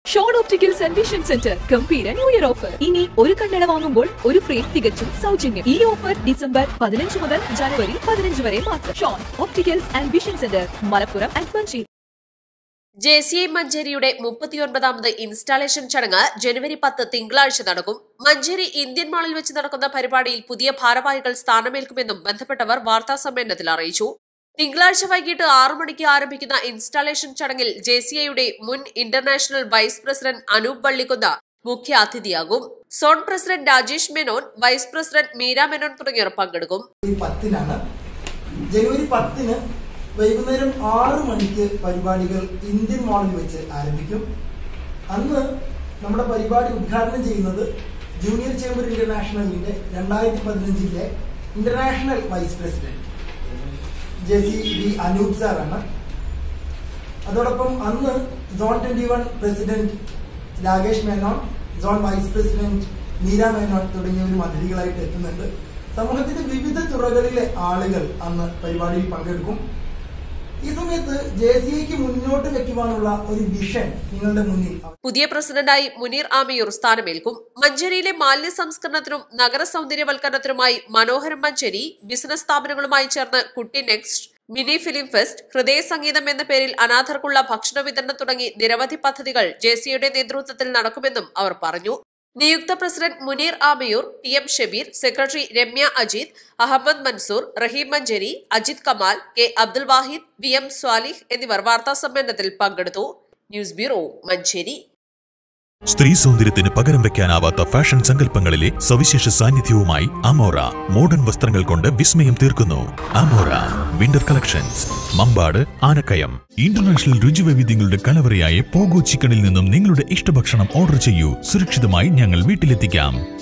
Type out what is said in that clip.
Sean opticals and vision centre ഗംഭീര year offer ഓഫർ ഇനി ഒരു കണ്ണട വാങ്ങുമ്പോൾ ഒരു ഫ്രെയിം തികച്ചും സൗജന്യം ഈ ഓഫർ ഡിസംബർ പതിനഞ്ച് മുതൽ ജനുവരി പതിനഞ്ച് വരെ മാത്രം Shawn opticals and vision centre Malappuram and Manjeri J C I മഞ്ചേരിയുടെ മുപ്പത്തിയൊൻപതാമത് ഇൻസ്റ്റാളേഷൻ ചടങ്ങ് ജനുവരി പത്ത് തിങ്കളാഴ്ച നടക്കും മഞ്ചേരി ഇന്ത്യൻ മാളിൽ വെച്ച് നടക്കുന്ന പരിപാടിയിൽ പുതിയ ഭാരവാഹികൾ സ്ഥാനമേൽക്കുമെന്നും ബന്ധപ്പെട്ടവർ വാർത്താ സമ്മേളനത്തിൽ അറിയിച്ചു തിങ്കളാഴ്ച വൈകിട്ട് ആറു മണിക്ക് ആരംഭിക്കുന്ന ഇൻസ്റ്റാളേഷൻ ചടങ്ങിൽ ജെ സി ഐയുടെ മുൻ international vice president Anoop Vallikkunnu മുഖ്യ അതിഥിയാകും zone president Rajesh Menon vice president Meera Menon തുടങ്ങിയവർ പങ്കെടുക്കും ജനുവരി പത്തിനാണ് ജനുവരി പത്തിന് വൈകുന്നേരം ആറ് മണിക്ക് പരിപാടികൾ ഇന്ത്യൻ മാളിൽ വെച്ച് ആരംഭിക്കും അന്ന് നമ്മുടെ പരിപാടി ഉദ്ഘാടനം ചെയ്യുന്നത് ജൂനിയർ ചേംബർ ഇന്റർനാഷണലിന്റെ രണ്ടായിരത്തി പതിനഞ്ചിലെ international vice president J C D Anoop സാറാണ് അതോടൊപ്പം അന്ന് zone twenty one president Rakesh Menon zone vice president Meera Menon തുടങ്ങിയവരും അതിഥികളായിട്ട് എത്തുന്നുണ്ട് സമൂഹത്തിന്റെ വിവിധ തുറകളിലെ ആളുകൾ അന്ന് പരിപാടിയിൽ പങ്കെടുക്കും ഈ സമയത്ത് ജെ സി ഐക്ക് മുന്നോട്ട് വെക്കുവാനുള്ള ഒരു വിഷൻ നിങ്ങളുടെ മുന്നിൽ പുതിയ പ്രസിഡന്റായി മുനീർ ആമിയൂർ സ്ഥാനമേൽക്കും മഞ്ചേരിയിലെ മാലിന്യ സംസ്കരണത്തിനും നഗര സൗന്ദര്യവൽക്കരണത്തിനുമായി മനോഹരം മഞ്ചേരി ബിസിനസ് സ്ഥാപനങ്ങളുമായി ചേർന്ന് കുട്ടി നെക്സ്റ്റ് മിനി ഫിലിം ഫെസ്റ്റ് ഹൃദയ സംഗീതം എന്ന പേരിൽ അനാഥർക്കുള്ള ഭക്ഷണ വിതരണം തുടങ്ങി നിരവധി പദ്ധതികൾ ജെ സിയുടെ നേതൃത്വത്തിൽ നടക്കുമെന്നും അവർ പറഞ്ഞു നിയുക്ത president Muneer Amayur T M Shabeer secretary Ramya Ajith Ahammed Mansoor Raheem Manjeri Ajith Kamal K Abdul Wahid V M Swalih എന്നിവർ വാർത്താ സമ്മേളനത്തിൽ പങ്കെടുത്തു ന്യൂസ് ബ്യൂറോ മഞ്ചേരി സ്ത്രീ സൗന്ദര്യത്തിന് പകരം വെക്കാനാവാത്ത ഫാഷൻ സങ്കല്പങ്ങളിലെ സവിശേഷ സാന്നിധ്യവുമായി അമോറ മോഡേൺ വസ്ത്രങ്ങൾ കൊണ്ട് വിസ്മയം തീർക്കുന്നു Amora winter collections Mampad Anakkayam international രുചിവൈവിധ്യങ്ങളുടെ കലവറയായ പോഗോ ചിക്കനിൽ നിന്നും നിങ്ങളുടെ ഇഷ്ടഭക്ഷണം ഓർഡർ ചെയ്യൂ സുരക്ഷിതമായി ഞങ്ങൾ വീട്ടിലെത്തിക്കാം